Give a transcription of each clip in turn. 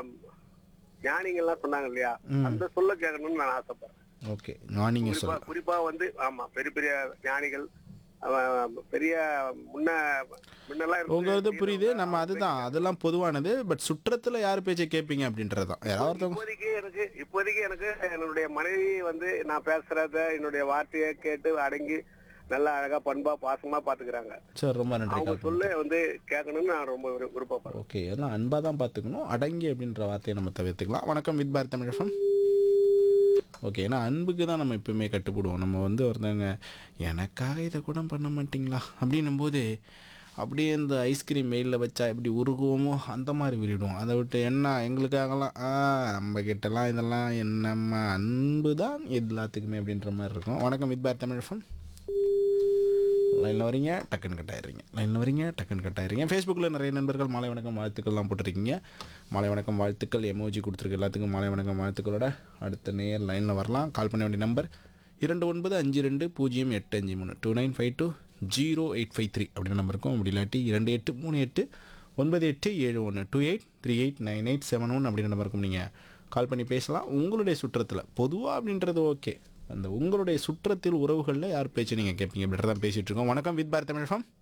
ஞானிகள்லாம் சொன்னாங்க இல்லையா அந்த சொல்ல கேட்கணும்னு நான் ஆசைப்படுறேன் ஓகே நானிங்க குறிப்பா சொல்லுங்க குறிப்பா வந்து ஆமா பெரிய பெரிய ஞானிகள் அவன் பெரிய முன்ன முன்னெல்லாம் இருந்து- உங்க இது புரியுது நம்ம அதுதான் அதெல்லாம் பொதுவானது பட் சுற்றத்துல யார் பேச்சை கேட்பீங்க அப்படின்றது தான் யாராவது ஒருத்தவங்க இப்போதைக்கு எனக்கு இப்போதைக்கு எனக்கு என்னுடைய மனைவி வந்து நான் பேசுறத என்னுடைய வார்த்தையை கேட்டு அடங்கி நல்லா அழகா பண்பா பாசமா பாத்துக்கிறாங்க சார் ரொம்ப நன்றி அவங்க கால் பண்ணி சொல்ல வந்து கேட்கணும்னு நான் ரொம்ப விரு- விருப்பப்படுறேன் ஓகே எல்லாம் அன்பாக தான் பார்த்துக்கணும் அடங்கி அப்படின்ற வார்த்தையை நம்ம தவிர்த்துக்கலாம் வணக்கம் வித் பாரத் தமிழகம் ஓகே ஏன்னா அன்புக்கு தான் நம்ம எப்பவுமே கட்டுப்படுவோம் நம்ம வந்து ஒருத்தவங்க எனக்காக இதை கூட பண்ண மாட்டிங்களா அப்படின்னும் போது அப்படியே இந்த ஐஸ்கிரீம் வெயிலில் வச்சா எப்படி உருகுவோமோ அந்த மாதிரி விரிடுவோம் அதை விட்டு என்ன எங்களுக்காகலாம் ஆ நம்ம கிட்டலாம் இதெல்லாம் என்னம்மா அன்பு தான் எல்லாத்துக்குமே அப்படின்ற மாதிரி இருக்கும் வணக்கம் வித் பாரத் தமிழகம் லைனில் வரீங்க டக்குன்னு கட் ஆயிடுறீங்க லைனில் வரீங்க டக்குன்னு கட் ஆயிடுறீங்க ஃபேஸ்புக்கில் நிறைய நண்பர்கள் மாலை வணக்கம் வாழ்த்துக்கள்லாம் போட்டிருக்கீங்க மாலை வணக்கம் வாழ்த்துக்கள் எமோஜி கொடுத்துருக்கு எல்லாத்துக்கும் மாலை வணக்கம் வாழ்த்துக்களோட அடுத்த நேர் லைனில் வரலாம் கால் பண்ண வேண்டிய நம்பர் இரண்டு ஒன்பது அஞ்சு ரெண்டு பூஜ்ஜியம் எட்டு அஞ்சு மூணு two nine five two zero eight five three அப்படின்ற நம்பர் இருக்கும் அப்படி இல்லாட்டி இரண்டு எட்டு மூணு எட்டு ஒன்பது எட்டு ஏழு ஒன்று two eight three eight nine eight seven one அப்படின்ற நம்பர் இருக்கும் நீங்கள் கால் பண்ணி பேசலாம் உங்களுடைய சுற்றத்தில் பொதுவாக அப்படின்றது ஓகே அந்த உங்களுடைய சுற்றத்தில் உறவுகளில் யார் பேச்சு நீங்கள் கேட்பீங்க அப்படின்றத தான் பேசிகிட்டு இருக்கோம் வணக்கம் வித் பாரத் தமிழ் ஃபார்ம்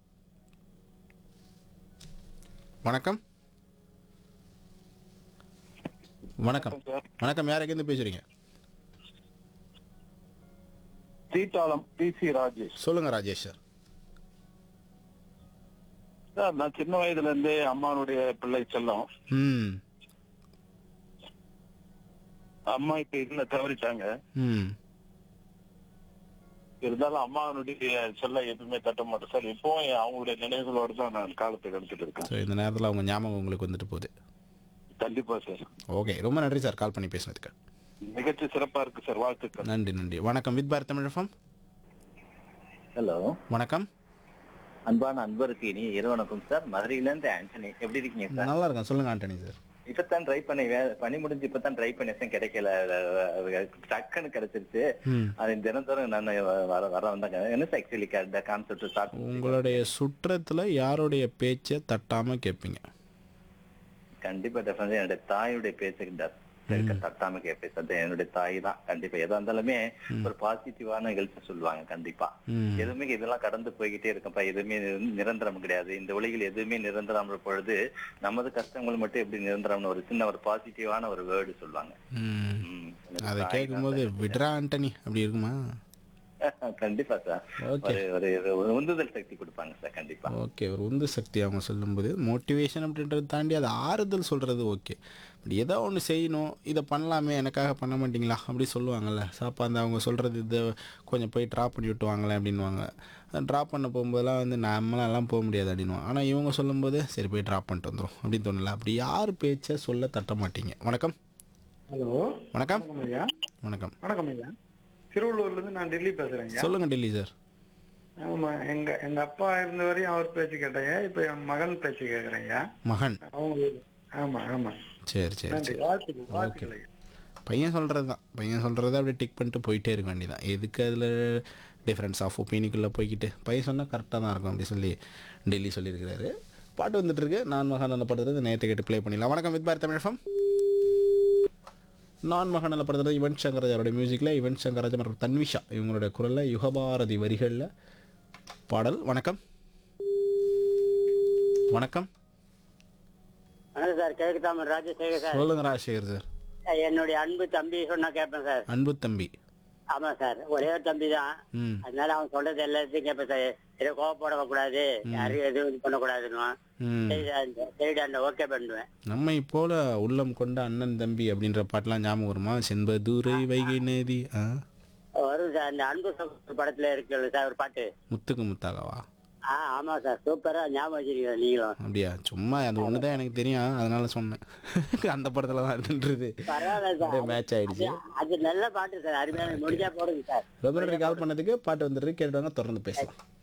வணக்கம் வணக்கம் வணக்கம் யார் எங்கேருந்து பேசுகிறீங்க சீட்டாளம் பி சி ராஜேஷ் சொல்லுங்கள் ராஜேஷ் சார் சார் நான் சின்ன வயதுல இருந்தே அம்மாவுடைய பிள்ளை செல்லம் ம் அம்மா இப்ப இல்ல தவறிட்டாங்க ம் இருந்தாலும் அம்மாவுடைய செல்ல எப்பவுமே தட்ட மாட்டேன் சார் இப்போ அவங்களுடைய நினைவுகளோடு தான் நான் காலத்தை கடத்திட்டு இருக்கேன் ஸோ இந்த நேரத்தில் அவங்க ஞாபகம் உங்களுக்கு வந்துட்டு போகுது கண்டிப்பா சார் ஓகே ரொம்ப நன்றி சார் கால் பண்ணி பேசுனதுக்கு நிகழ்ச்சி சிறப்பா இருக்கு சார் வாழ்த்துக்கள் நன்றி நன்றி வணக்கம் with Bharat Tamil farm hello வணக்கம் அன்பான அன்பருக்கு இனி இரவணக்கம் சார் மதுரையில இருந்து ஆண்டனி எப்படி இருக்கீங்க சார் நல்லா இருக்கேன் சொல்லுங்கள் ஆண்டனி சார் இப்பதான் ட்ரை பண்ணி வே- பணி முடிஞ்சு இப்பதான் ட்ரை பண்ணேன் கிடைக்கல அஹ் டக்குன்னு கிடைச்சிருச்சு ம் அது தினந்தோறும் நான் வர வர வந்தாங்க என்ன சார் ஆக்சுவலி இந்த கான்செப்ட் ஸ்டார்ட் உங்களுடைய சுற்றத்தில் யாருடைய பேச்சை தட்டாமல் கேட்பீங்க கண்டிப்பா டெஃபினெட்லி என்னுடைய தாயுடைய பேச்சுக்கு ட- இருக்க தட்டாம கேட்பேன் சார் என்னுடைய தாய் தான் கண்டிப்பா எதா இருந்தாலுமே ஒரு பாசிட்டிவான நிகழ்ச்சி சொல்லுவாங்க கண்டிப்பா ம் எதுவுமே இதெல்லாம் கடந்து போய்கிட்டே இருக்கும்ப்பா எதுவுமே நிர- நிரந்தரம் கிடையாது இந்த உலகில் எதுவுமே நிரந்தரம் பொழுது நமது கஷ்டங்கள் மட்டும் எப்படி நிரந்தரம்னு ஒரு சின்ன ஒரு பாசிட்டிவான ஒரு வேர்டு சொல்லுவாங்க ம் ம், எனக்கு அதை தாய் கேட்கும்போது விட்ரா ஆண்டனி அப்படி இருக்குமா தான் கண்டிப்பா சார் ஓகே ஒரு ஒரு ஒரு உந்துதல் சக்தி கொடுப்பாங்க சார் கண்டிப்பா ஓகே ஒரு உந்து சக்தி அவங்க சொல்லும்போது மோட்டிவேஷன் அப்படின்றத தாண்டி அது ஆறுதல் சொல்கிறது ஓகே பட் ஏதோ ஒன்று செய்யணும் இதை பண்ணலாமே எனக்காக பண்ண மாட்டீங்களா அப்படி சொல்லுவாங்கல்ல சாப்பா அந்த அவங்க சொல்கிறது இதை கொஞ்சம் போய் ட்ராப் பண்ணி விட்டுவாங்களேன் அப்படின்வாங்க ட்ராப் பண்ண போகும்போதெல்லாம் வந்து நம்மளாலாம் போக முடியாது அப்படின்வாங்க ஆனால் இவங்க சொல்லும்போது சரி போய் ட்ராப் பண்ணிட்டு வந்துடும் அப்படின்னு தோணல அப்படி யார் பேச்சை சொல்ல தட்ட மாட்டீங்க வணக்கம் ஹலோ வணக்கம் வணக்கம் ஐயா வணக்கம் வணக்கம் ஐயா திருவள்ளூர்ல இருந்து நான் டெல்லி பேசுறேன் ஐயா சொல்லுங்கள் டெல்லி சார் ஆமா எங்க எங்க அப்பா இருந்த வரையும் அவர் பேச்சு கேட்டேங்க இப்ப என் மகன் பேச்சு கேக்குறேன் ஐயா மகன் அவங்க ஆமா ஆமா சரி சரி நன்றி சரி வாழ்த்துக்கள் வாழ்த்துக்கள் ஐயா பையன் சொல்கிறது தான் பையன் சொல்கிறத அப்படியே டிக் பண்ணிட்டு போயிட்டே இருக்க வேண்டியதான் எதுக்கு அதில் டிஃப்ரென்ஸ் ஆஃப் ஒப்பீனியனுக்குள்ளே போய்க்கிட்டு பையன் சொன்னால் கரெக்டாக தான் இருக்கும் அப்படி சொல்லி டெல்லி சொல்லியிருக்கிறாரு பாட்டு வந்துட்டு இருக்கு நான் மகன் அந்த படத்தில் நேற்று கேட்டு ப்ளே பண்ணிடலாம் வணக்கம் வித் பாரத் தமிழகம் நான் மகன் அந்த படத்தில் யுவன் சங்கர் ராஜாவோட மியூசிக்கில் யுவன் சங்கர் ராஜா மற்றும் தன்விஷா இவங்களுடைய குரலில் யுகபாரதி வரிகளில் பாடல் வணக்கம் வணக்கம் வணக்கம் சார் கேக்குதாம ராஜசேகர் சார் சொல்லுங்க ராஜசேகர் சார் என்னுடைய அன்பு தம்பி சொன்னா கேட்பேன் சார் அன்பு தம்பி ஆமா சார் ஒரே ஒரு தம்பி தான் ம் அதனால அவன் சொல்றது எல்லாத்தையும் கேட்பேன் சார் எதுவும் கோவப்பட கூடாது யாரையும் எதுவும் இது பண்ணக்கூடாதுன்னு ம் சரிடா அந்த ஓகே பண்ணுவேன் நம்மை போல உள்ளம் கொண்ட அண்ணன் தம்பி அப்படின்ற பாட்டெல்லாம் ஞாபகம் வருமா செண்பதுரை வைகை நதி ஆ வரும் சார் அந்த அன்பு சகோதரர் படத்துல இருக்குல்ல சார் ஒரு பாட்டு முத்துக்கு முத்தாகவா ஆ ஆமா சார் சூப்பரா ஞாபகம் வச்சிருக்கீங்க நீங்களும் அப்படியா சும்மா அது ஒன்று தான் எனக்கு தெரியும் அதனால சொன்னேன் அந்த படத்தில் தான் இருந்துன்றது பரவாயில்ல அப்படியே சார் மேட்ச் ஆயிடுச்சு அது நல்ல பாட்டு சார் அருமையான முடிஞ்சா போடுங்க சார் ரொம்ப நன்றி கால் பண்ணதுக்கு பாட்டு வந்துருக்கு கேட்டுவாங்க தொடர்ந்து பேசலாம்